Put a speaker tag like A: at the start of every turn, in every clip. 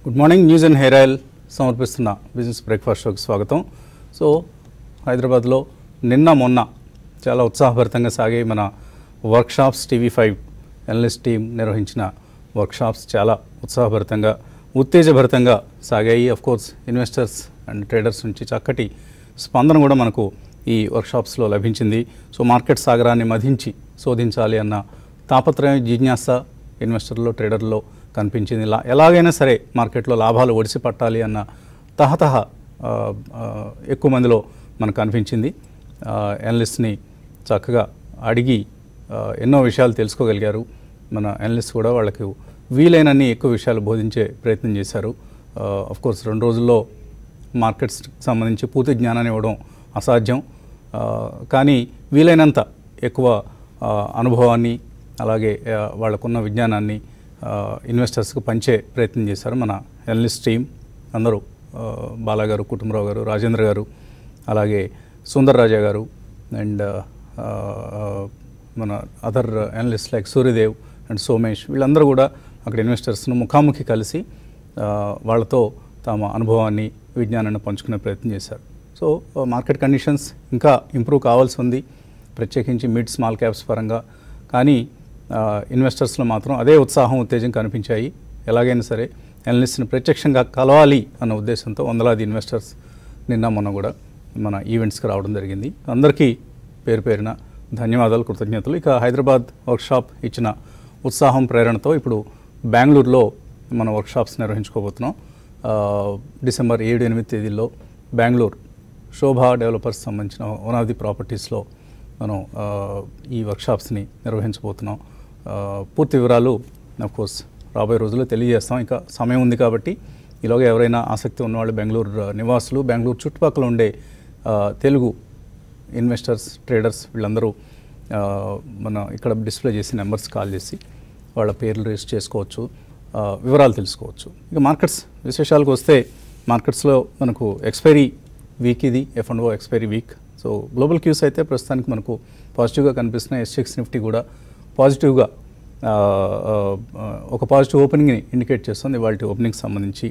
A: Good morning news and hair oil సమర్పిస్తున్న business breakfast షోకి స్వాగతం సో హైదరాబాద్లో నిన్న మొన్న చాలా ఉత్సాహభరితంగా సాగే మన workshops TV five analyst team నిర్వహించిన వర్క్షాప్స్ చాలా ఉత్సాహభరితంగా ఉత్తేజభరితంగా సాగాయి of course investors and traders నుంచి చక్కటి స్పందన కూడా మనకు ఈ వర్క్షాప్స్లో లభించింది సో మార్కెట్ సాగరాన్ని మధించి శోధించాలి అన్న తాపత్రయం జిజ్ఞాస ఇన్వెస్టర్లో ట్రేడర్లో కనిపించింది లా ఎలాగైనా సరే మార్కెట్లో లాభాలు ఒడిసి పట్టాలి అన్న తహతహ ఆ, ఆ, ఎక్కువ మందిలో మనకు కనిపించింది ఎనలిస్ట్ని చక్కగా అడిగి ఆ, ఎన్నో విషయాలు తెలుసుకోగలిగారు మన ఎనలిస్ట్ కూడా వాళ్ళకు వీలైనన్ని ఎక్కువ విషయాలు బోధించే ప్రయత్నం చేశారు కోర్స్ రెండు రోజుల్లో మార్కెట్స్కి సంబంధించి పూర్తి జ్ఞానాన్ని ఇవ్వడం అసాధ్యం ఆ, కానీ వీలైనంత ఎక్కువ ఆ, అనుభవాన్ని అలాగే ఆ, వాళ్ళకున్న విజ్ఞానాన్ని ఆ, ఇన్వెస్టర్స్కి పంచే ప్రయత్నం చేశారు మన ఎనలిస్ట్ టీం అందరూ ఆ, బాలా గారు కుటుంబరావు గారు రాజేంద్ర గారు అలాగే సుందర్ రాజా గారు అండ్ ఆ, ఆ, మన other analyst like Suryadev and Somesh వీళ్ళందరూ కూడా అక్కడ ఇన్వెస్టర్స్ను ముఖాముఖి కలిసి ఆ, వాళ్ళతో తమ అనుభవాన్ని విజ్ఞానాన్ని పంచుకునే ప్రయత్నం చేశారు సో మార్కెట్ కండిషన్స్ ఇంకా ఇంప్రూవ్ కావాల్సి ఉంది ప్రత్యేకించి మిడ్ స్మాల్ క్యాప్స్ పరంగా కానీ ఆ, ఇన్వెస్టర్స్లో మాత్రం అదే ఉత్సాహం ఉత్తేజం కనిపించాయి ఎలాగైనా సరే ఎనలిస్ట్ని ప్రత్యక్షంగా కలవాలి అన్న ఉద్దేశంతో వందలాది ఇన్వెస్టర్స్ నిన్న మొన్న కూడా మన ఈవెంట్స్కి రావడం జరిగింది అందరికీ పేరు పేరున ధన్యవాదాలు కృతజ్ఞతలు ఇక హైదరాబాద్ వర్క్షాప్ ఇచ్చిన ఉత్సాహం ప్రేరణతో ఇప్పుడు బెంగళూరులో మన వర్క్షాప్స్ నిర్వహించుకోబోతున్నాం ఆ, డిసెంబర్ ఏడు ఎనిమిది తేదీల్లో బెంగళూరు శోభా డెవలపర్స్ సంబంధించిన వన్ ఆఫ్ ది ప్రాపర్టీస్లో మనం ఆ, ఈ వర్క్షాప్స్ని నిర్వహించబోతున్నాం ఆ, పూర్తి వివరాలు అఫ్ కోర్స్ రాబోయే రోజుల్లో తెలియజేస్తాం ఇంకా సమయం ఉంది కాబట్టి ఈలోగా ఎవరైనా ఆసక్తి ఉన్నవాళ్ళు బెంగళూరు ఆ, నివాసులు బెంగళూరు చుట్టుపక్కల ఉండే ఆ, తెలుగు ఇన్వెస్టర్స్ ట్రేడర్స్ వీళ్ళందరూ ఆ, మన ఇక్కడ డిస్ప్లే చేసి నెంబర్స్ కాల్ చేసి వాళ్ళ పేర్లు రిజిస్టర్ చేసుకోవచ్చు ఆ, వివరాలు తెలుసుకోవచ్చు ఇక మార్కెట్స్ విశేషాలకు వస్తే మార్కెట్స్లో మనకు ఎక్స్పైరీ వీక్ ఇది F and O expiry week so global cues అయితే ప్రస్తుతానికి మనకు పాజిటివ్గా కనిపిస్తున్నాయి ఎస్ఎక్స్ నిఫ్టీ కూడా పాజిటివ్గా ఆ, ఆ, ఆ, ఒక పాజిటివ్ ఓపెనింగ్ని ఇండికేట్ చేస్తుంది వాళ్ళ ఓపెనింగ్ సంబంధించి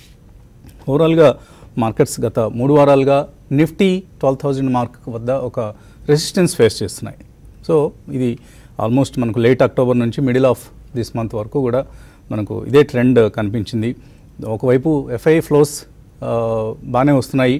A: ఓవరాల్గా మార్కెట్స్ గత మూడు వారాలుగా నిఫ్టీ ట్వెల్వ్ థౌజండ్ మార్క్ వద్ద ఒక రెసిస్టెన్స్ ఫేస్ చేస్తున్నాయి సో ఇది ఆల్మోస్ట్ మనకు లేట్ అక్టోబర్ నుంచి మిడిల్ ఆఫ్ దిస్ మంత్ వరకు కూడా మనకు ఇదే ట్రెండ్ కనిపించింది ఒకవైపు ఎఫ్ఐ ఫ్లోస్ బాగానే వస్తున్నాయి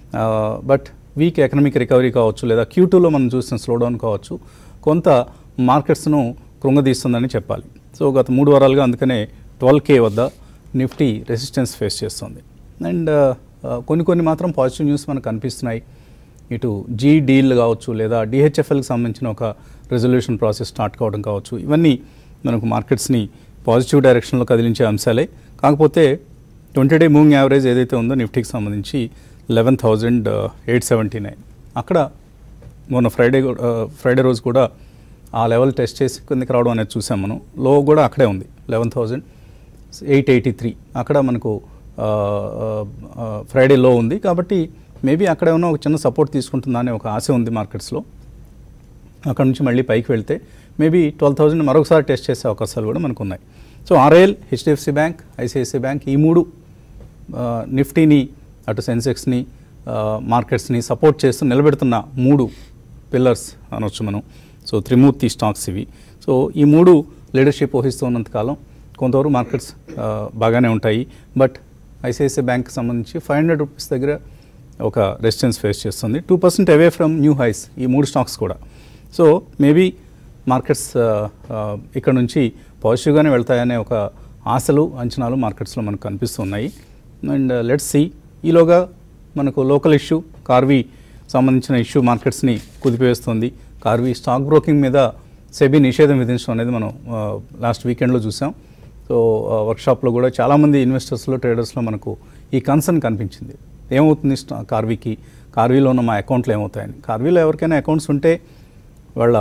A: బట్ వీక్ ఎకనామిక్ రికవరీ కావచ్చు లేదా క్యూ టూలో మనం చూసిన స్లోడౌన్ కావచ్చు కొంత మార్కెట్స్ను కృంగదీస్తుందని చెప్పాలి సో గత మూడు వారాలుగా అందుకనే ట్వెల్వ్ కే వద్ద నిఫ్టీ రెసిస్టెన్స్ ఫేస్ చేస్తుంది అండ్ కొన్ని కొన్ని మాత్రం పాజిటివ్ న్యూస్ మనకు కనిపిస్తున్నాయి ఇటు జీ డీల్ కావచ్చు లేదా డిహెచ్ఎఫ్ఎల్కి సంబంధించిన ఒక రెజల్యూషన్ ప్రాసెస్ స్టార్ట్ కావడం కావచ్చు ఇవన్నీ మనకు మార్కెట్స్ని పాజిటివ్ డైరెక్షన్లో కదిలించే అంశాలే కాకపోతే ట్వంటీ డే మూవింగ్ యావరేజ్ ఏదైతే ఉందో నిఫ్టీకి సంబంధించి eleven thousand eight seventy nine అక్కడ మొన్న ఫ్రైడే కూ- ఆ, ఫ్రైడే రోజు కూడా ఆ లెవెల్ టెస్ట్ చేసి కిందకి రావడం అనేది చూసాం మనం లో కూడా అక్కడే ఉంది eleven thousand eight eighty three అక్కడ మనకు ఆ, ఆ, ఆ, ఫ్రైడే లో ఉంది కాబట్టి మేబీ అక్కడ ఏమైనా ఒక చిన్న సపోర్ట్ తీసుకుంటుందా అనే ఒక ఆశ ఉంది మార్కెట్స్లో అక్కడ నుంచి మళ్ళీ పైకి వెళ్తే మేబీ ట్వెల్వ్ థౌజండ్ మరొకసారి టెస్ట్ చేసే అవకాశాలు కూడా మనకు ఉన్నాయి so RIL HDFC bank ICICI bank ఈ మూడు ఆ, నిఫ్టీని అటు సెన్సెక్స్ని ఆ, మార్కెట్స్ని సపోర్ట్ చేస్తూ నిలబెడుతున్న మూడు పిల్లర్స్ అనొచ్చు మనం సో త్రిమూర్తి స్టాక్స్ ఇవి సో ఈ మూడు లీడర్షిప్ వహిస్తూ ఉన్నంతకాలం కొంతవరకు మార్కెట్స్ ఆ, బాగానే ఉంటాయి బట్ ఐసిఐసిఐ బ్యాంక్ సంబంధించి ఫైవ్ హండ్రెడ్ రూపీస్ దగ్గర ఒక రెసిస్టెన్స్ ఫేస్ చేస్తుంది two percent away from new highs ఈ మూడు స్టాక్స్ కూడా సో మేబీ మార్కెట్స్ ఆ, ఆ, ఇక్కడ నుంచి పాజిటివ్గానే వెళ్తాయనే ఒక ఆశలు అంచనాలు మార్కెట్స్లో మనకు కనిపిస్తున్నాయి అండ్ లెట్స్ సి ఈలోగా మనకు లోకల్ ఇష్యూ కార్వీ సంబంధించిన ఇష్యూ మార్కెట్స్ని కుదిపివేస్తుంది కార్వీ స్టాక్ బ్రోకింగ్ మీద సెబీ నిషేధం విధించడం అనేది మనం లాస్ట్ వీకెండ్లో చూసాం సో వర్క్షాప్లో కూడా చాలామంది ఇన్వెస్టర్స్లో ట్రేడర్స్లో మనకు ఈ కన్సర్న్ కనిపించింది ఏమవుతుంది స్టా- కార్వీకి కార్వీలో ఉన్న మా అకౌంట్లు ఏమవుతాయని కార్వీలో ఎవరికైనా అకౌంట్స్ ఉంటే వాళ్ళ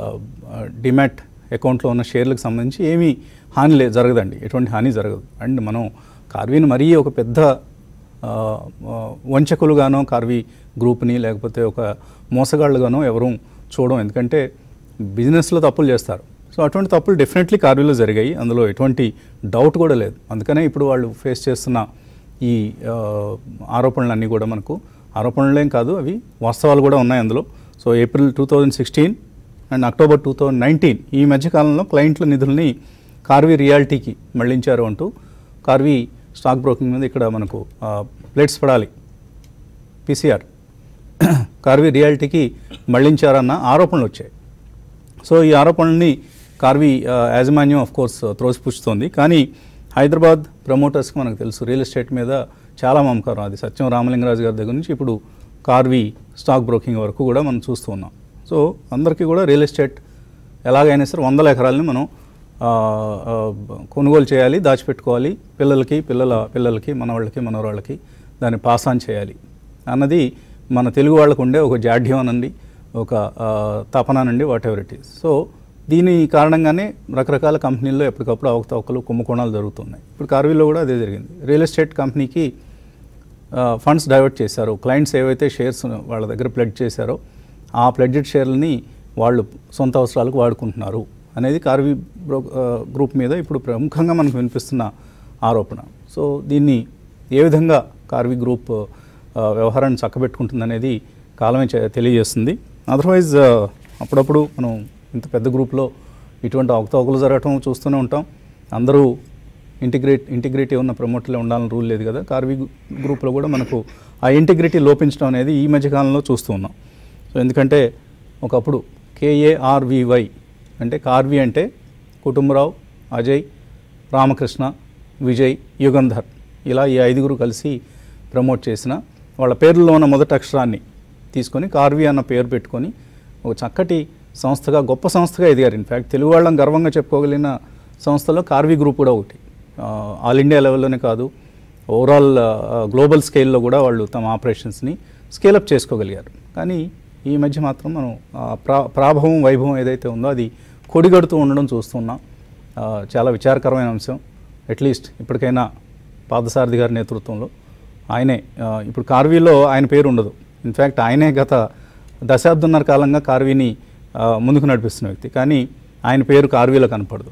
A: డిమాట్ అకౌంట్లో ఉన్న షేర్లకు సంబంధించి ఏమీ హాని లే జరగదండి ఎటువంటి హాని జరగదు అండ్ మనం కార్వీని మరీ ఒక పెద్ద ఆ, ఆ, వంచకులుగానో కార్వీ గ్రూప్ని లేకపోతే ఒక మోసగాళ్ళుగానో ఎవరు చూడడం ఎందుకంటే బిజినెస్లో తప్పులు చేస్తారు సో అటువంటి తప్పులు డెఫినెట్లీ కార్వీలో జరిగాయి అందులో ఎటువంటి డౌట్ కూడా లేదు అందుకనే ఇప్పుడు వాళ్ళు ఫేస్ చేస్తున్న ఈ ఆ, ఆరోపణలన్నీ కూడా మనకు ఆరోపణలేం కాదు అవి వాస్తవాలు కూడా ఉన్నాయి అందులో so April two thousand sixteen and October two thousand nineteen ఈ మధ్యకాలంలో క్లయింట్ల నిధుల్ని కార్వీ రియాలిటీకి మళ్లించారు అంటూ కార్వీ స్టాక్ బ్రోకింగ్ మీద ఇక్కడ మనకు ఆ, ప్లేట్స్ పడాలి పీసీఆర్ కార్వీ రియాలిటీకి మళ్లించారన్న ఆరోపణలు వచ్చాయి సో ఈ ఆరోపణల్ని కార్వీ ఆ, యాజమాన్యం ఆఫ్ కోర్స్ త్రోసిపుచ్చుతోంది కానీ హైదరాబాద్ ప్రమోటర్స్కి మనకు తెలుసు రియల్ ఎస్టేట్ మీద చాలా మమకారం అది సత్యం రామలింగరాజు గారి దగ్గర నుంచి ఇప్పుడు కార్వీ స్టాక్ బ్రోకింగ్ వరకు కూడా మనం చూస్తూ ఉన్నాం సో అందరికీ కూడా రియల్ ఎస్టేట్ ఎలాగైనా సరే వందల ఎకరాలని మనం ఆ, ఆ, కొనుగోలు చేయాలి దాచిపెట్టుకోవాలి పిల్లలకి పిల్లల పిల్లలకి మనవాళ్ళకి మనవరాళ్ళకి దాన్ని పాస్ ఆన్ చేయాలి అన్నది మన తెలుగు వాళ్ళకు ఉండే ఒక జాడ్యం అనండి ఒక ఆ, తపన అనండి whatever it is so దీని కారణంగానే రకరకాల కంపెనీల్లో ఎప్పటికప్పుడు అవకతవకలు కుంభకోణాలు జరుగుతున్నాయి ఇప్పుడు కార్వీలో కూడా అదే జరిగింది రియల్ ఎస్టేట్ కంపెనీకి ఫండ్స్ డైవర్ట్ చేశారు క్లయింట్స్ ఏవైతే షేర్స్ వాళ్ళ దగ్గర ప్లెడ్ చేశారో ఆ ప్లెడ్జెడ్ షేర్లని వాళ్ళు సొంత అవసరాలకు వాడుకుంటున్నారు అనేది కార్వీ బ్రో ఆ, గ్రూప్ మీద ఇప్పుడు ప్రముఖంగా మనకు వినిపిస్తున్న ఆరోపణ సో దీన్ని ఏ విధంగా కార్వీ గ్రూప్ ఆ, వ్యవహారాన్ని చక్కబెట్టుకుంటుందనేది కాలమే చె- తెలియజేస్తుంది అదర్వైజ్ ఆ, అప్పుడప్పుడు మనం ఇంత పెద్ద గ్రూప్లో ఇటువంటి అవకతవకలు జరగటం చూస్తూనే ఉంటాం అందరూ ఇంటిగ్రేట్ ఇంటిగ్రిటీ ఉన్న ప్రమోటర్లే ఉండాలని రూల్ లేదు కదా కార్వీ గు- గ్రూప్లో కూడా మనకు ఆ ఇంటిగ్రిటీ లోపించడం అనేది ఈ మధ్యకాలంలో చూస్తూ ఉన్నాం సో ఎందుకంటే ఒకప్పుడు కేఏఆర్వివై అంటే కార్వి అంటే కుటుంబరావు అజయ్ రామకృష్ణ విజయ్ యుగంధర్ ఇలా ఈ ఐదుగురు కలిసి ప్రమోట్ చేసిన వాళ్ళ పేర్లలో ఉన్న మొదటి అక్షరాన్ని తీసుకొని కార్వి అన్న పేరు పెట్టుకొని ఒక చక్కటి సంస్థగా గొప్ప సంస్థగా ఎదిగారు ఇన్ఫ్యాక్ట్ తెలుగు వాళ్ళం గర్వంగా చెప్పుకోగలిగిన సంస్థలో కార్వి గ్రూప్ కూడా ఒకటి ఆ, ఆల్ ఇండియా లెవెల్లోనే కాదు ఓవరాల్ ఆ, గ్లోబల్ స్కేల్లో కూడా వాళ్ళు తమ ఆపరేషన్స్ని స్కేలప్ చేసుకోగలిగారు కానీ ఈ మధ్య మాత్రం మనం ఆ, ప్రా ప్రాభవం వైభవం ఏదైతే ఉందో అది కొడిగడుతూ ఉండడం చూస్తున్నాం ఆ, చాలా విచారకరమైన అంశం అట్లీస్ట్ ఇప్పటికైనా పాదసారథి గారి నేతృత్వంలో ఆయనే ఆ, ఇప్పుడు కార్వీలో ఆయన పేరు ఉండదు ఇన్ఫ్యాక్ట్ ఆయనే గత దశాబ్దన్నర కాలంగా కార్వీని ఆ, ముందుకు నడిపిస్తున్న వ్యక్తి కానీ ఆయన పేరు కార్వీలో కనపడదు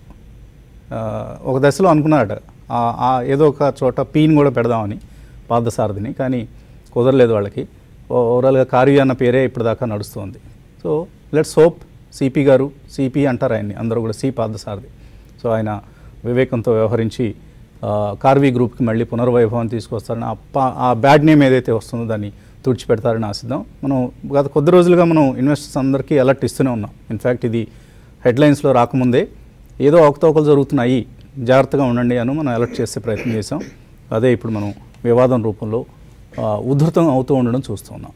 A: ఆ, ఒక దశలో అనుకున్నారట ఆ- ఆ ఏదో ఒక చోట పీన్ కూడా పెడదామని పాదసారథిని కానీ కుదరలేదు వాళ్ళకి ఓ- ఓవరాల్గా కార్వి అన్న పేరే ఇప్పటిదాకా నడుస్తుంది సో లెట్స్ హోప్ సిపి గారు సిపి అంటారు ఆయన్ని అందరూ కూడా సి పాదసారథి సో ఆయన వివేకంతో వ్యవహరించి ఆ, కార్వి గ్రూప్కి మళ్ళీ పునర్వైభవం తీసుకొస్తారని ఆ పా- ఆ బ్యాడ్ నేమ్ ఏదైతే వస్తుందో దాన్ని తుడిచిపెడతారని ఆశిద్దాం మనం గత కొద్ది రోజులుగా మనం ఇన్వెస్టర్స్ అందరికీ అలర్ట్ ఇస్తూనే ఉన్నాం ఇన్ఫ్యాక్ట్ ఇది హెడ్లైన్స్లో రాకముందే ఏదో అవకతవకలు జరుగుతున్నాయి జాగ్రత్తగా ఉండండి అని మనం అలర్ట్ చేసే ప్రయత్నం చేసాం అదే ఇప్పుడు మనం వివాదం రూపంలో ఆ, ఉధృతం అవుతూ ఉండడం చూస్తున్నాం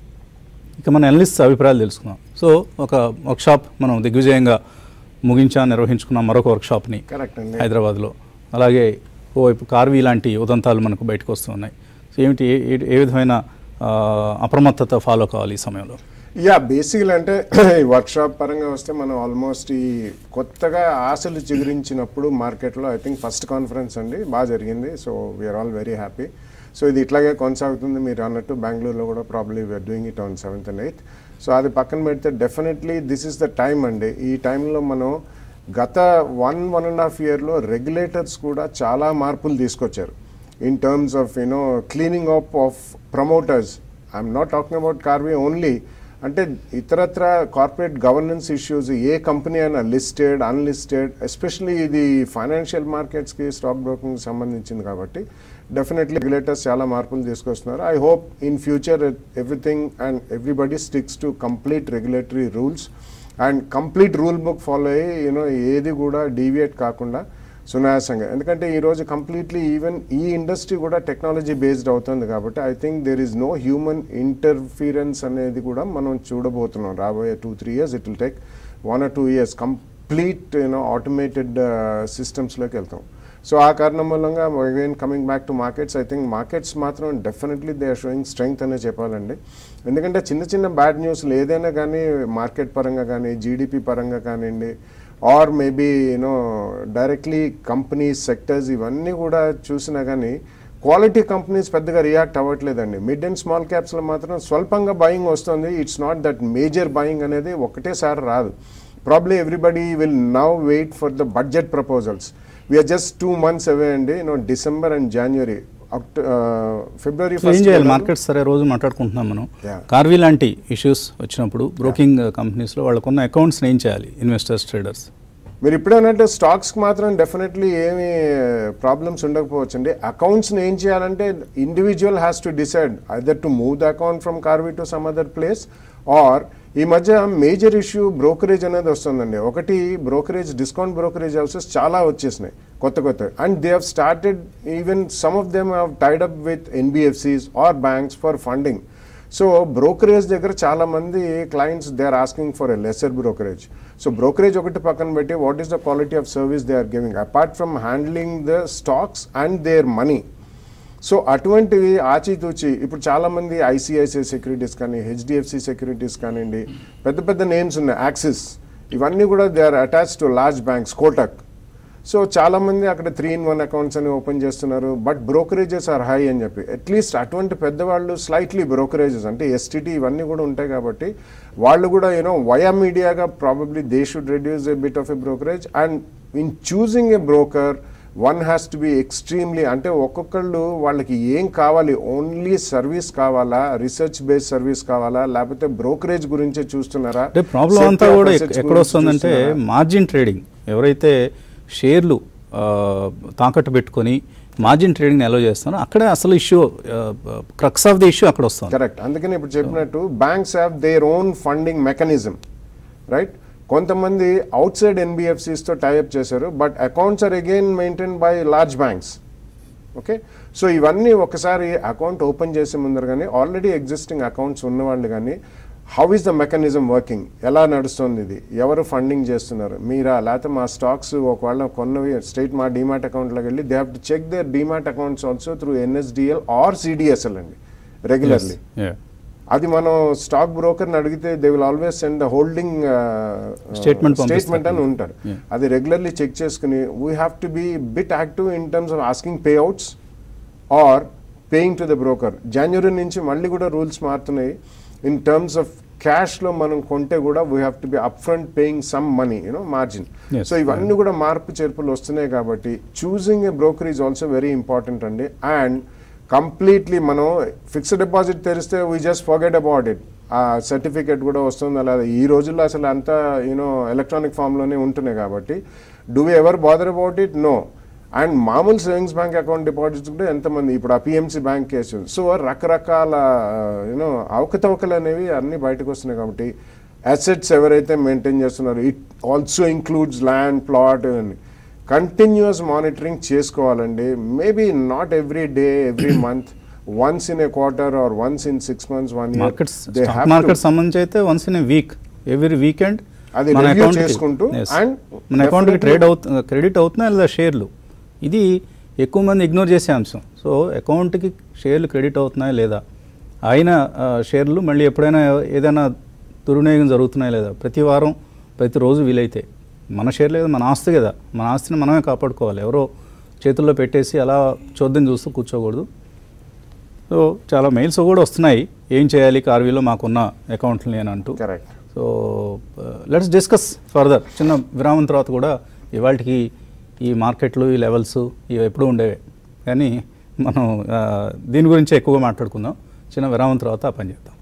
A: ఇక మన అనలిస్ట్ అభిప్రాయాలు తెలుసుకుందాం సో ఒక వర్క్షాప్ మనం దిగ్విజయంగా ముగించా నిర్వహించుకున్నాం మరొక వర్క్షాప్ని
B: కరెక్ట్ అండి
A: హైదరాబాద్లో అలాగే ఓవైపు కార్వీ లాంటి ఉదంతాలు మనకు బయటకు వస్తూ ఉన్నాయి సో ఏమిటి ఏ- ఏ- ఏ విధమైన ఆ, అప్రమత్తత ఫాలో కావాలి ఈ సమయంలో
B: యా బేసికల్ అంటే ఈ వర్క్షాప్ పరంగా వస్తే మనం ఆల్మోస్ట్ ఈ కొత్తగా ఆశలు చిగురించినప్పుడు మార్కెట్లో ఐ థింక్ ఫస్ట్ కాన్ఫరెన్స్ అండి బాగా జరిగింది so we're all very happy so ఇది ఇట్లాగే కొనసాగుతుంది మీరు అన్నట్టు బెంగళూరులో కూడా probably we're doing it on seventh and eighth so అది పక్కన పెడితే definitely this is the time అండి ఈ టైంలో మనం గత వన్ వన్ అండ్ హాఫ్ ఇయర్లో రెగ్యులేటర్స్ కూడా చాలా మార్పులు తీసుకొచ్చారు in terms of you know cleaning up of promoters i'm not talking about Karvy only అంటే ఇతరత్ర కార్పొరేట్ గవర్నెన్స్ ఇష్యూస్ ఏ కంపెనీ అయినా లిస్టెడ్ అన్లిస్టెడ్ ఎస్పెషలీ ఇది ఫైనాన్షియల్ మార్కెట్స్కి స్టాక్ బ్రోకింగ్ సంబంధించింది కాబట్టి డెఫినెట్లీ రెగ్యులేటర్స్ చాలా మార్పులు తీసుకొస్తున్నారు I hope in future everything and everybody sticks to complete regulatory rules and complete rule book follow అయ్యి యూనో ఏది కూడా డీవియేట్ కాకుండా సునాయాసంగా ఎందుకంటే ఈరోజు కంప్లీట్లీ ఈవెన్ ఈ ఇండస్ట్రీ కూడా టెక్నాలజీ బేస్డ్ అవుతుంది కాబట్టి I think there is no human interference అనేది కూడా మనం చూడబోతున్నాం రాబోయే two three years it will take one or two years complete you know automated సిస్టమ్స్లోకి వెళ్తాం సో ఆ కారణం మూలంగా again coming back to markets I think markets మాత్రం definitely they are showing strength అనే చెప్పాలండి ఎందుకంటే చిన్న చిన్న బ్యాడ్ న్యూస్లు ఏదైనా కానీ మార్కెట్ పరంగా కానీ జీడిపి పరంగా కానివ్వండి or maybe you know directly companies sectors ఇవన్నీ కూడా చూసినా కానీ క్వాలిటీ కంపెనీస్ పెద్దగా రియాక్ట్ అవ్వట్లేదండి మిడ్ అండ్ స్మాల్ క్యాప్స్లో మాత్రం స్వల్పంగా బయింగ్ వస్తుంది it's not that major buying అనేది ఒకటేసారి రాదు probably everybody will now wait for the budget proposals we're just two months away అండి no December and January February
A: so ఏం చేయాలి మార్కెట్ సరే రోజు మాట్లాడుకుంటున్నాం మనం
B: Yeah.
A: కార్వీ లాంటి ఇష్యూస్ వచ్చినప్పుడు బ్రోకింగ్ కంపెనీస్లో వాళ్ళకున్న అకౌంట్స్ని ఏం చేయాలి ఇన్వెస్టర్స్ ట్రేడర్స్
B: మీరు ఇప్పుడు అన్నట్టు స్టాక్స్కి మాత్రం డెఫినెట్లీ ఏమి ప్రాబ్లమ్స్ ఉండకపోవచ్చు అండి అకౌంట్స్ని ఏం చేయాలంటే individual has to decide either to move the account from Karvy to some other place or ఈ మధ్య మేజర్ ఇష్యూ బ్రోకరేజ్ అనేది వస్తుందండి ఒకటి బ్రోకరేజ్ డిస్కౌంట్ బ్రోకరేజ్ హౌసెస్ చాలా వచ్చేసినాయి కొత్త కొత్త and they have started even some of them have tied up with NBFCs or banks for funding so brokerage దగ్గర చాలా మంది clients they are asking for a lesser brokerage so brokerage ఒకటి పక్కన పెట్టి what is the quality of service they are giving apart from handling the stocks and their money so అటువంటివి ఆచితూచి ఇప్పుడు చాలా మంది ఐసిఐసిఐ సెక్యూరిటీస్ కానీ హెచ్డిఎఫ్సి సెక్యూరిటీస్ కానివ్వండి పెద్ద పెద్ద నేమ్స్ ఉన్నాయి యాక్సిస్ ఇవన్నీ కూడా they are attach to large banks Kotak so చాలా మంది అక్కడ త్రీ ఇన్ వన్ అకౌంట్స్ అని ఓపెన్ చేస్తున్నారు బట్ బ్రోకరేజెస్ ఆర్ హై అని చెప్పి అట్లీస్ట్ అటువంటి పెద్దవాళ్ళు స్లైట్లీ బ్రోకరేజెస్ అంటే ఎస్టీటీ ఇవన్నీ కూడా ఉంటాయి కాబట్టి వాళ్ళు కూడా యూనో వయా మీడియాగా probably they should reduce a bit of a brokerage and in choosing a broker one has to be extremely అంటే ఒక్కొక్కళ్ళు వాళ్ళకి ఏం కావాలి ఓన్లీ సర్వీస్ కావాలా రీసెర్చ్ బేస్డ్ సర్వీస్ కావాలా లేకపోతే బ్రోకరేజ్ గురించే చూస్తున్నారా
A: అంటే ప్రాబ్లం అంతా
B: Safety of
A: కూడా
B: assets
A: ఎక్కడ
B: గురించి
A: వస్తుందంటే
B: చూస్తున్నారా?
A: మార్జిన్ ట్రేడింగ్ ఎవరైతే షేర్లు ఆ, తాకట్టు పెట్టుకొని మార్జిన్ ట్రేడింగ్ అలో చేస్తారో అక్కడే అసలు issue crux of the issue అక్కడ వస్తుంది
B: కరెక్ట్ అందుకని ఇప్పుడు చెప్పినట్టు banks have their own funding mechanism right కొంతమంది అవుట్ సైడ్ ఎన్బిఎఫ్సిస్తో టైఅప్ చేశారు but accounts are again maintain by large banks okay so ఇవన్నీ ఒకసారి అకౌంట్ ఓపెన్ చేసే ముందర కానీ ఆల్రెడీ ఎగ్జిస్టింగ్ అకౌంట్స్ ఉన్నవాళ్ళు కానీ how is the mechanism working ఎలా నడుస్తుంది ఇది ఎవరు ఫండింగ్ చేస్తున్నారు మీరా లేకపోతే మా స్టాక్స్ ఒకవేళ కొన్నవి స్ట్రైట్ మా డిమాట్ అకౌంట్లోకి వెళ్ళి they have to check their demat accounts also through NSDL or CDSL అండి రెగ్యులర్లీ
A: Yeah.
B: అది మనం స్టాక్ బ్రోకర్ని అడిగితే they will always send the holding
A: Statement పంపిస్తారు.
B: స్టేట్మెంట్ అని ఉంటారు
A: Yeah.
B: అది రెగ్యులర్లీ చెక్ చేసుకుని we have to be bit active in terms of asking payouts or paying to the broker జనవరి నుంచి మళ్ళీ కూడా రూల్స్ మారుతున్నాయి ఇన్ టర్మ్స్ ఆఫ్ క్యాష్లో మనం కొంటే కూడా we have to be upfront paying some money you know margin
A: Yes.
B: So ఇవన్నీ కూడా మార్పు చేర్పులు వస్తున్నాయి కాబట్టి choosing a broker is also very important అండి అండ్ కంప్లీట్లీ మనం ఫిక్స్డ్ డిపాజిట్ తెరిస్తే we just forget about it ఆ సర్టిఫికేట్ కూడా వస్తుంది అలా ఈ రోజుల్లో అసలు అంతా యూనో ఎలక్ట్రానిక్ ఫామ్లోనే ఉంటున్నాయి కాబట్టి do ever bother about it no and మామూలు సేవింగ్స్ బ్యాంక్ అకౌంట్ డిపాజిట్స్ కూడా ఎంతమంది ఇప్పుడు ఆ పిఎంసీ బ్యాంక్ కేసు సో రకరకాల యూనో అవకతవకలు అనేవి అన్నీ బయటకు వస్తున్నాయి కాబట్టి అసెట్స్ ఎవరైతే మెయింటైన్ చేస్తున్నారో it also includes land plot ఇవన్నీ కంటిన్యూస్ మానిటరింగ్ చేసుకోవాలండి maybe not every day every month once in a quarter or once in six months one year
A: markets stock market సంబంధించి అయితే once in a week every weekend
B: అది review చేసుకుంటూ and
A: మన అకౌంట్కి
B: definitely-
A: trade అవుతు credit అవుతున్నాయి లేదా షేర్లు ఇది ఎక్కువ మంది ఇగ్నోర్ చేసే అంశం సో అకౌంట్కి షేర్లు క్రెడిట్ అవుతున్నాయా లేదా అయిన ఆ, షేర్లు మళ్ళీ ఎప్పుడైనా ఏదైనా దుర్వినియోగం జరుగుతున్నాయా లేదా ప్రతి వారం ప్రతిరోజు వీలైతే మన షేర్ లేదా మన ఆస్తి కదా మన ఆస్తిని మనమే కాపాడుకోవాలి ఎవరో చేతుల్లో పెట్టేసి అలా చూద్దాం చూస్తూ కూర్చోకూడదు సో చాలా మెయిల్స్ కూడా వస్తున్నాయి ఏం చేయాలి కార్వీలో మాకున్న అకౌంట్లని అని అంటూ
B: correct
A: so let's discuss further చిన్న విరామం తర్వాత కూడా ఇవాళకి ఈ మార్కెట్లు ఈ లెవెల్స్ ఇవి ఎప్పుడూ ఉండేవే కానీ మనం ఆ, దీని గురించి ఎక్కువగా మాట్లాడుకుందాం చిన్న విరామం తర్వాత ఆ పని చేద్దాం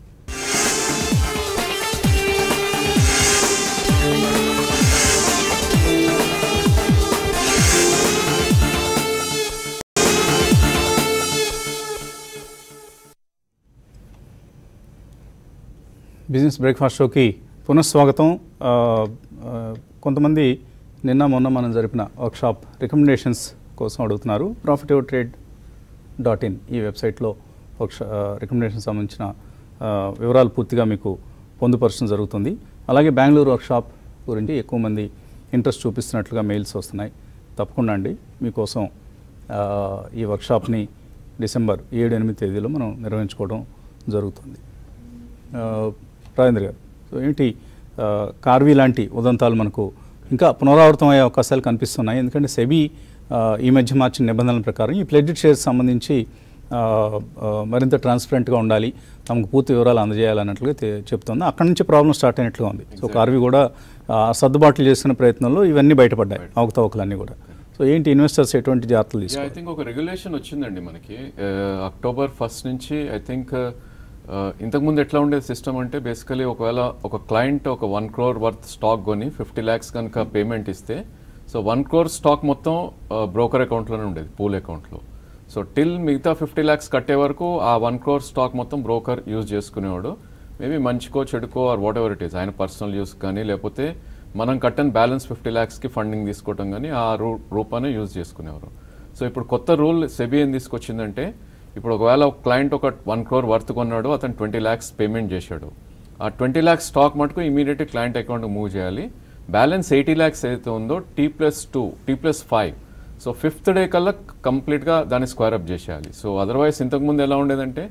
A: బిజినెస్ బ్రేక్ఫాస్ట్ షోకి పునఃస్వాగతం ఆ, ఆ, కొంతమంది నిన్న మొన్న మనం జరిపిన వర్క్షాప్ రికమెండేషన్స్ కోసం అడుగుతున్నారు ప్రాఫిటివ్ ట్రేడ్ డాట్ ఇన్ ఈ వెబ్సైట్లో వర్క్షా రికమెండేషన్ సంబంధించిన ఆ, వివరాలు పూర్తిగా మీకు పొందుపరచడం జరుగుతుంది అలాగే బెంగళూరు వర్క్షాప్ గురించి ఎక్కువ మంది ఇంట్రెస్ట్ చూపిస్తున్నట్లుగా మెయిల్స్ వస్తున్నాయి తప్పకుండా అండి మీకోసం ఆ, ఈ వర్క్షాప్ని డిసెంబర్ ఏడు ఎనిమిది తేదీలో మనం నిర్వహించుకోవడం జరుగుతుంది ఆ, రాజేంద్ర గారు సో ఏంటి ఆ, కార్వీ లాంటి ఉదంతాలు మనకు ఇంకా పునరావృతం అయ్యే అవకాశాలు కనిపిస్తున్నాయి ఎందుకంటే సెబీ ఆ, ఈ మధ్య మార్చిన నిబంధనల ప్రకారం ఈ ప్లెడ్జెడ్ షేర్స్ సంబంధించి ఆ, ఆ, మరింత ట్రాన్స్పరెంట్గా ఉండాలి తమకు పూర్తి వివరాలు అందజేయాలన్నట్లుగా తె- చెప్తుంది అక్కడి నుంచి ప్రాబ్లం స్టార్ట్ అయినట్లుగా ఉంది సో కార్వి కూడా ఆ, సర్దుబాట్లు చేసిన ప్రయత్నంలో ఇవన్నీ బయటపడ్డాయి అవకతవకలన్నీ కూడా సో ఏంటి ఇన్వెస్టర్స్ ఎటువంటి జాగ్రత్తలు
C: ఐ
A: తీసుకోవాలి
C: థింక్ ఒక రెగ్యులేషన్ వచ్చిందండి మనకి అక్టోబర్ ఫస్ట్ నుంచి ఐ థింక్ ఇంతకుముందు ఎట్లా ఉండేది సిస్టమ్ అంటే బేసికలీ ఒకవేళ ఒక క్లయింట్ ఒక వన్ క్రోర్ వర్త్ స్టాక్ కొని ఫిఫ్టీ ల్యాక్స్ కనుక పేమెంట్ ఇస్తే సో వన్ క్రోర్ స్టాక్ మొత్తం బ్రోకర్ అకౌంట్లోనే ఉండేది పూల్ అకౌంట్లో సో టిల్ మిగతా ఫిఫ్టీ ల్యాక్స్ కట్టే వరకు ఆ వన్ క్రోర్ స్టాక్ మొత్తం బ్రోకర్ యూజ్ చేసుకునేవాడు మేబీ మంచికో చెడుకో or whatever it is ఆయన పర్సనల్ యూస్ కానీ లేకపోతే మనం కట్టిన బ్యాలెన్స్ ఫిఫ్టీ ల్యాక్స్కి ఫండింగ్ తీసుకోవటం కానీ ఆ రూ రూపానే యూజ్ చేసుకునేవారు సో ఇప్పుడు కొత్త రూల్ సెబీ ఏం తీసుకొచ్చిందంటే ఇప్పుడు ఒకవేళ ఒక క్లయింట్ ఒక వన్ క్రోర్ వర్త్ కొన్నాడు అతను ట్వంటీ ల్యాక్స్ పేమెంట్ చేశాడు ఆ ట్వంటీ ల్యాక్స్ స్టాక్ మటుకు ఇమీడియట్గా క్లయింట్ అకౌంట్కి మూవ్ చేయాలి బ్యాలెన్స్ ఎయిటీ ల్యాక్స్ ఏదైతే ఉందో T plus two T plus five so fifth day కల్లా కంప్లీట్గా దాన్ని స్క్వేర్ అప్ చేసేయాలి సో అదర్వైజ్ ఇంతకుముందు ఎలా ఉండేదంటే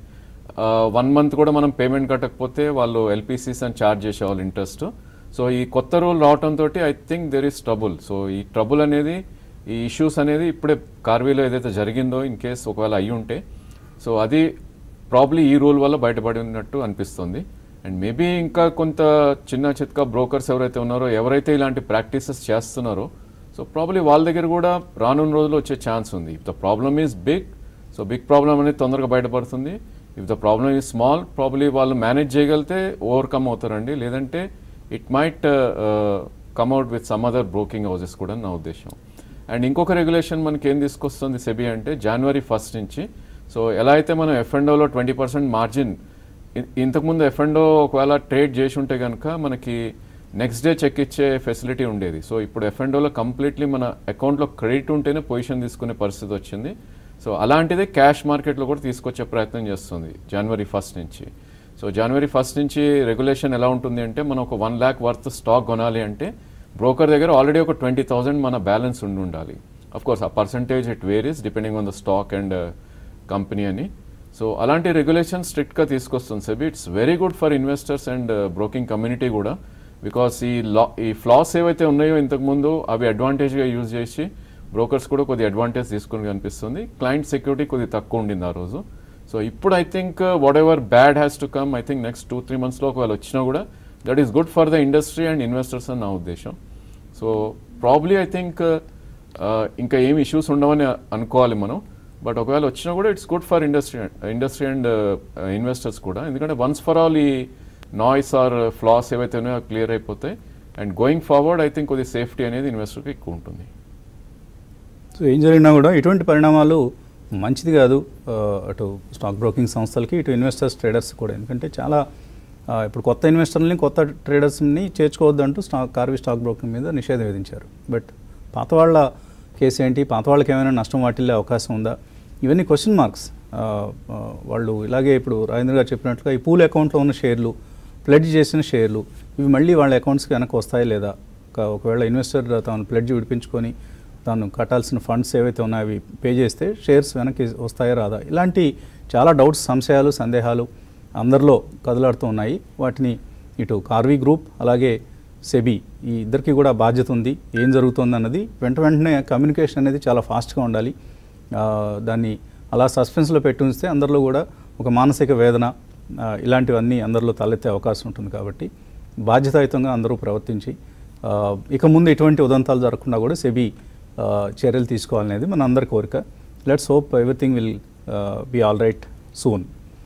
C: వన్ మంత్ కూడా మనం పేమెంట్ కట్టకపోతే వాళ్ళు ఎల్పిసిస్ అని ఛార్జ్ చేసేవాళ్ళు ఇంట్రెస్ట్ సో ఈ కొత్త రూల్ రావడంతో I think there is trouble so ఈ ట్రబుల్ అనేది ఈ ఇష్యూస్ అనేది ఇప్పుడే కార్వీలో ఏదైతే జరిగిందో ఇన్ కేస్ ఒకవేళ అయ్యి ఉంటే సో అది ప్రాబ్లీ ఈ రూల్ వల్ల బయటపడినట్టు అనిపిస్తుంది అండ్ మేబీ ఇంకా కొంత చిన్న చిత్క బ్రోకర్స్ ఎవరైతే ఉన్నారో ఎవరైతే ఇలాంటి ప్రాక్టీసెస్ చేస్తున్నారో సో ప్రాబ్లీ వాళ్ళ దగ్గర కూడా రానున్న రోజుల్లో వచ్చే ఛాన్స్ ఉంది if the problem is big so big problem అనేది తొందరగా బయటపడుతుంది if the problem is small probably వాళ్ళు మేనేజ్ చేయగలిగితే ఓవర్కమ్ అవుతారండి లేదంటే it might come out with some other broking houses కూడా నా ఉద్దేశం అండ్ ఇంకొక రెగ్యులేషన్ మనకి ఏం తీసుకొస్తుంది సెబీ అంటే జనవరి ఫస్ట్ నుంచి సో ఎలా అయితే మనం ఎఫ్ అండ్ ఓలో ట్వంటీ పర్సెంట్ మార్జిన్ ఇంతకుముందు ఎఫ్ అండ్ ఓ ఒకవేళ ట్రేడ్ చేసి ఉంటే కనుక మనకి నెక్స్ట్ డే చెక్ ఇచ్చే ఫెసిలిటీ ఉండేది సో ఇప్పుడు ఎఫ్ అండ్ ఓలో కంప్లీట్లీ మన అకౌంట్లో క్రెడిట్ ఉంటేనే పొజిషన్ తీసుకునే పరిస్థితి వచ్చింది సో అలాంటిదే క్యాష్ మార్కెట్లో కూడా తీసుకొచ్చే ప్రయత్నం చేస్తుంది జనవరి ఫస్ట్ నుంచి సో జనవరి ఫస్ట్ నుంచి రెగ్యులేషన్ ఎలా ఉంటుంది అంటే మనం ఒక వన్ ల్యాక్ వర్త్ స్టాక్ కొనాలి అంటే బ్రోకర్ దగ్గర ఆల్రెడీ ఒక ట్వంటీ థౌసండ్ మన బ్యాలెన్స్ ఉండి ఉండాలి అఫ్ కోర్స్ ఆ percentage it varies depending on the stock and company అని సో అలాంటి రెగ్యులేషన్ స్ట్రిక్ట్గా తీసుకొస్తుంది SEBI it's very good for investors and broking community కూడా బికాస్ ఈ లా ఈ ఫ్లాస్ ఏవైతే ఉన్నాయో ఇంతకుముందు అవి అడ్వాంటేజ్గా యూజ్ చేసి బ్రోకర్స్ కూడా కొద్ది అడ్వాంటేజ్ తీసుకుని కనిపిస్తుంది క్లయింట్ సెక్యూరిటీ కొద్ది తక్కువ ఉండింది ఆ రోజు సో ఇప్పుడు I think whatever bad has to come I think next two three మంత్స్లో ఒకవేళ వచ్చినా కూడా that is good for the industry and investors అని నా ఉద్దేశం సో ప్రాబ్లీ ఐ థింక్ ఇంకా ఏమి ఇష్యూస్ ఉండవని అనుకోవాలి మనం బట్ ఒకవేళ వచ్చినా కూడా it's good for industry industry and investors కూడా ఎందుకంటే వన్స్ ఫర్ ఆల్ ఈ నాయిస్ ఆర్ ఫ్లాస్ ఏవైతే ఉన్నాయో క్లియర్ అయిపోతాయి and going forward I think కొద్ది సేఫ్టీ అనేది ఇన్వెస్టర్కి ఎక్కువ ఉంటుంది
A: సో ఏం జరిగినా కూడా ఇటువంటి పరిణామాలు మంచిది కాదు ఆ, అటు స్టాక్ బ్రోకింగ్ సంస్థలకి ఇటు ఇన్వెస్టర్స్ ట్రేడర్స్ కూడా ఎందుకంటే చాలా ఆ, ఇప్పుడు కొత్త ఇన్వెస్టర్లని కొత్త ట్రేడర్స్ని చేర్చుకోవద్దంటూ స్టాక్ కార్వి స్టాక్ బ్రోకింగ్ మీద నిషేధం విధించారు బట్ పాత వాళ్ళ కేసు ఏంటి పాత వాళ్ళకి ఏమైనా నష్టం వాటిల్లే అవకాశం ఉందా ఇవన్నీ క్వశ్చన్ మార్క్స్ ఆ, ఆ, వాళ్ళు ఇలాగే ఇప్పుడు రాజేంద్ర గారు చెప్పినట్లుగా ఈ పూల్ అకౌంట్లో ఉన్న షేర్లు ప్లెడ్జ్ చేసిన షేర్లు ఇవి మళ్ళీ వాళ్ళ అకౌంట్స్కి వెనక్కి వస్తాయా లేదా ఒక- ఒకవేళ ఇన్వెస్టర్ తాను ప్లెడ్జ్ విడిపించుకొని తాను కట్టాల్సిన ఫండ్స్ ఏవైతే ఉన్నాయో అవి పే చేస్తే షేర్స్ వెనక్కి వస్తాయా రాదా ఇలాంటి చాలా డౌట్స్ సంశయాలు సందేహాలు అందరిలో కదలాడుతూ ఉన్నాయి వాటిని ఇటు కార్వీ గ్రూప్ అలాగే సెబీ ఈ ఇద్దరికి కూడా బాధ్యత ఉంది ఏం జరుగుతుంది అన్నది వెంట వెంటనే కమ్యూనికేషన్ అనేది చాలా ఫాస్ట్గా ఉండాలి ఆ, దాన్ని అలా సస్పెన్స్లో పెట్టి ఉంచితే అందరిలో కూడా ఒక మానసిక వేదన ఆ, ఇలాంటివన్నీ అందరిలో తలెత్తే అవకాశం ఉంటుంది కాబట్టి బాధ్యతాయుతంగా అందరూ ప్రవర్తించి ఆ, ఇక ముందు ఎటువంటి ఉదంతాలు జరగకుండా కూడా సెబీ ఆ, చర్యలు తీసుకోవాలనేది మన అందరి కోరిక let's hope everything will be all right soon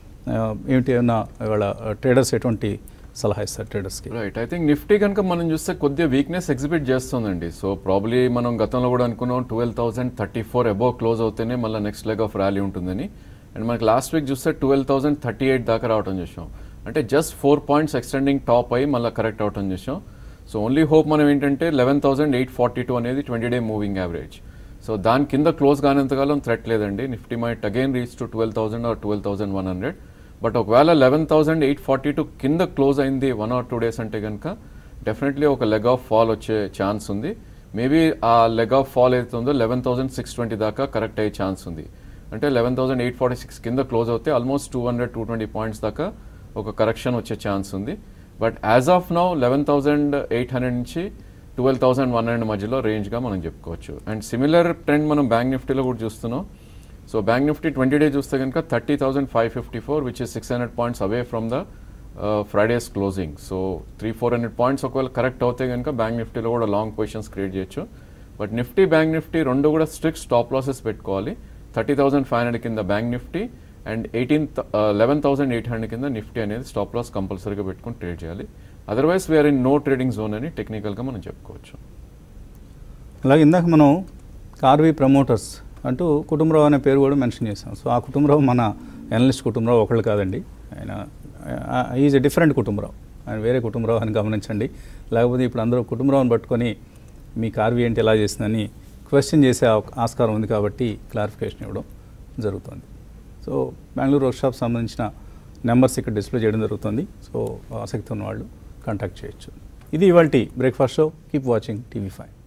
A: ఏమిటి ఏమన్నా ఇవాళ ట్రేడర్స్ ఎటువంటి సలహా ఇస్తారు ట్రేడర్స్కి
C: రైట్ ఐ థింక్ నిఫ్టీ కనుక మనం చూస్తే కొద్దిగా వీక్నెస్ ఎగ్జిబిట్ చేస్తుందండి సో ప్రాబ్లీ మనం గతంలో కూడా అనుకున్నాం twelve thousand thirty four above close అవుతేనే మళ్ళీ నెక్స్ట్ లెగ్ ఆఫ్ ర్యాలీ ఉంటుందని అండ్ మనకి లాస్ట్ వీక్ చూస్తే ట్వెల్వ్ థౌసండ్ థర్టీ ఎయిట్ దాకా రావడం చేసాం అంటే just four points extending top అయ్యి మళ్ళీ కరెక్ట్ అవటం చేసాం సో ఓన్లీ హోప్ మనం ఏంటంటే eleven thousand eight forty two అనేది twenty day moving average so దాని కింద క్లోజ్ కానంతకాలం థ్రెట్ లేదండి Nifty might again reach to twelve thousand or twelve thousand one hundred but ఒకవేళ eleven thousand eight forty two కింద close అయింది వన్ ఆర్ టూ డేస్ అంటే కనుక డెఫినెట్లీ ఒక లెగ్ ఆఫ్ ఫాల్ వచ్చే ఛాన్స్ ఉంది మేబీ ఆ లెగ్ ఆఫ్ ఫాల్ ఏదైతే ఉందో లెవెన్ థౌసండ్ సిక్స్ ట్వంటీ దాకా కరెక్ట్ అయ్యే ఛాన్స్ ఉంది అంటే eleven thousand eight forty six కింద క్లోజ్ అవుతే almost two hundred two twenty points దాకా ఒక కరెక్షన్ వచ్చే ఛాన్స్ ఉంది but as of now eleven thousand eight hundred నుంచి ట్వెల్వ్ థౌసండ్ వన్ హండ్రెడ్ మధ్యలో రేంజ్గా మనం చెప్పుకోవచ్చు అండ్ సిమిలర్ ట్రెండ్ మనం బ్యాంక్ నిఫ్టీలో కూడా చూస్తున్నాం so bank Nifty twenty day చూస్తే కనుక thirty thousand five fifty four which is six hundred points away from the Fridays closing so three four hundred points ఒకవేళ కరెక్ట్ అవుతే కనుక బ్యాంక్ నిఫ్టీలో కూడా లాంగ్ పొజిషన్స్ క్రియేట్ చేయొచ్చు బట్ నిఫ్టీ బ్యాంక్ నిఫ్టీ రెండు కూడా స్ట్రిక్ట్ స్టాప్ లాసెస్ పెట్టుకోవాలి థర్టీ థౌసండ్ ఫైవ్ హండ్రెడ్ కింద bank Nifty and eighteen eleven thousand eight hundred కింద నిఫ్టీ అనేది స్టాప్ లాస్ కంపల్సరీగా పెట్టుకుని ట్రేడ్ చేయాలి otherwise we are in no trading zone అని టెక్నికల్గా మనం చెప్పుకోవచ్చు
A: అలాగే ఇందాక మనం కార్వి ప్రమోటర్స్ అంటూ కుటుంబరావు అనే పేరు కూడా మెన్షన్ చేసాం సో ఆ కుటుంబరావు మన ఎనలిస్ట్ కుటుంబరావు ఒకళ్ళు కాదండి ఆయన ఈజ్ ఎ డిఫరెంట్ కుటుంబరావు ఆయన వేరే కుటుంబరావు అని గమనించండి లేకపోతే ఇప్పుడు అందరూ కుటుంబరావుని పట్టుకొని మీ కార్వి ఏంటి ఎలా చేసిందని క్వశ్చన్ చేసే ఆస్కారం ఆస్కారం ఉంది కాబట్టి క్లారిఫికేషన్ ఇవ్వడం జరుగుతుంది సో బెంగళూరు వర్క్షాప్ సంబంధించిన నెంబర్స్ ఇక్కడ డిస్ప్లే చేయడం జరుగుతుంది సో ఆసక్తి ఉన్న వాళ్ళు కాంటాక్ట్ చేయొచ్చు ఇది ఇవాళ breakfast show keep watching TV five